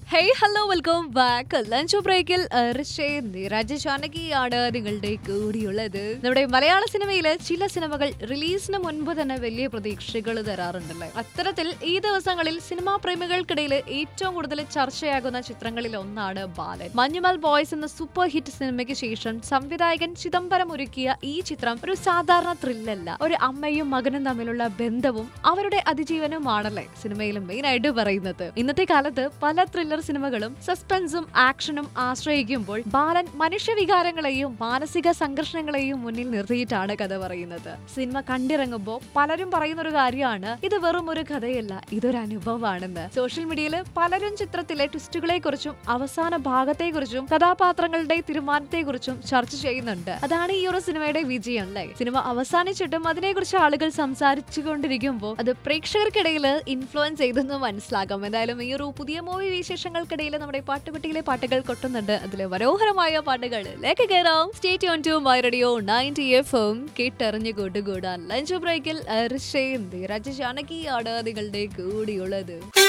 hey hello welcome back lunch ബ്രേക്കിൽ നിരാജ ജാനകിയാണ് നിങ്ങളുടെ കൂടിയുള്ളത് നമ്മുടെ മലയാള സിനിമയില് ചില സിനിമകൾ റിലീസിന് മുൻപ് തന്നെ വലിയ പ്രതീക്ഷകൾ തരാറുണ്ടല്ലേ അത്തരത്തിൽ ഈ ദിവസങ്ങളിൽ സിനിമാ പ്രേമികൾക്കിടയിൽ ഏറ്റവും കൂടുതൽ ചർച്ചയാകുന്ന ചിത്രങ്ങളിൽ ഒന്നാണ് ബാലൻ മഞ്ഞുമൽ ബോയ്സ് എന്ന സൂപ്പർ ഹിറ്റ് സിനിമയ്ക്ക് ശേഷം സംവിധായകൻ ചിദംബരം ഒരുക്കിയ ഈ ചിത്രം ഒരു സാധാരണ ത്രില്ലല്ല ഒരു അമ്മയും മകനും തമ്മിലുള്ള ബന്ധവും അവരുടെ അതിജീവനവുമാണല്ലേ സിനിമയിൽ മെയിൻ ആയിട്ട് പറയുന്നത് ഇന്നത്തെ കാലത്ത് പല ത്രില്ലർ സിനിമകളും സസ്പെൻസും ആക്ഷനും ആശ്രയിക്കുമ്പോൾ ബാലൻ മനുഷ്യവികാരങ്ങളെയും മാനസിക സംഘർഷങ്ങളെയും മുന്നിൽ നിർത്തിയിട്ടാണ് കഥ പറയുന്നത് സിനിമ കണ്ടിറങ്ങുമ്പോൾ പലരും പറയുന്ന ഒരു കാര്യമാണ് ഇത് വെറും ഒരു കഥയല്ല ഇതൊരു അനുഭവമാണെന്ന് സോഷ്യൽ മീഡിയയിൽ പലരും ചിത്രത്തിലെ ട്വിസ്റ്റുകളെ കുറിച്ചും അവസാന ഭാഗത്തെ കുറിച്ചും കഥാപാത്രങ്ങളുടെ തീരുമാനത്തെ കുറിച്ചും ചർച്ച ചെയ്യുന്നുണ്ട് അതാണ് ഈ ഒരു സിനിമയുടെ വിജയം അല്ലേ സിനിമ അവസാനിച്ചിട്ടും അതിനെക്കുറിച്ച് ആളുകൾ സംസാരിച്ചു കൊണ്ടിരിക്കുമ്പോൾ അത് പ്രേക്ഷകർക്കിടയിൽ ഇൻഫ്ലുവൻസ് ചെയ്തെന്ന് മനസ്സിലാക്കാം എന്തായാലും ഈ ഒരു പുതിയ മൂവി വിശേഷങ്ങൾക്കിടയിൽ നമ്മുടെ പാട്ടുപെട്ടിയിലെ പാട്ടുകൾ കൊട്ടുന്നുണ്ട് അതിലെ മനോഹരമായ പാട്ടുകൾ ലേക്ക് കയറാം സ്റ്റേറ്റ് ഓൺ to my radio ninety F M കേട്ടറിഞ്ഞു കൂട്ടുകൂടാൻ ലഞ്ച് ബ്രേക്കിൽ അർഷയും ധീരജ് ജാനകിയാണ് നിങ്ങളുടെ കൂടിയുള്ളത്